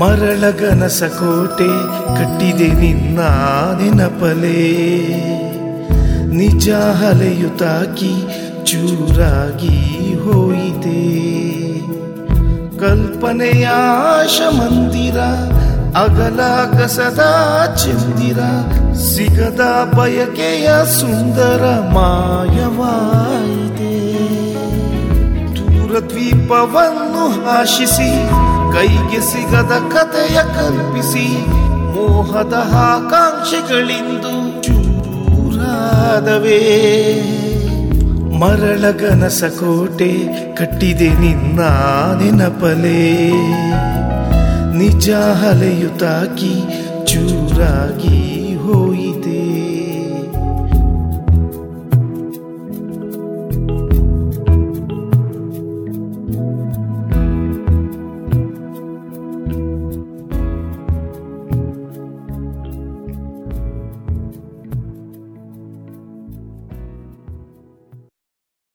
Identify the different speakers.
Speaker 1: ಮರಳಗನಸ ಕೋಟೆ ಕಟ್ಟಿದೆ ನಿನ್ನ ನೆನಪಲೇ ನಿಜ ಹಲೆಯುತ್ತಾಕಿ ಚೂರಾಗಿ ಹೋಯಿತೆ ಕಲ್ಪನೆಯ ಆಶ ಮಂದಿರ ಅಗಲ ಕಸದ ಚಂದಿರ ಸಿಗದ ಬಯಕೆಯ ಸುಂದರ ಮಾಯವಾಯಿದೆ ದೂರ ದ್ವೀಪವನ್ನು ಆಶಿಸಿ ಕೈಗೆ ಸಿಗದ ಕಥೆಯ ಕಲ್ಪಿಸಿ ಮೋಹದ ಆಕಾಂಕ್ಷೆಗಳಿಂದು ಚೂರಾದವೇ ಮರಳಗನಸ ಕೋಟೆ ಕಟ್ಟಿದೆ ನಿನ್ನ ನೆನಪಲೇ ನಿಜ ಹಲೆಯುತ್ತಾಕಿ ಚೂರಾಗಿ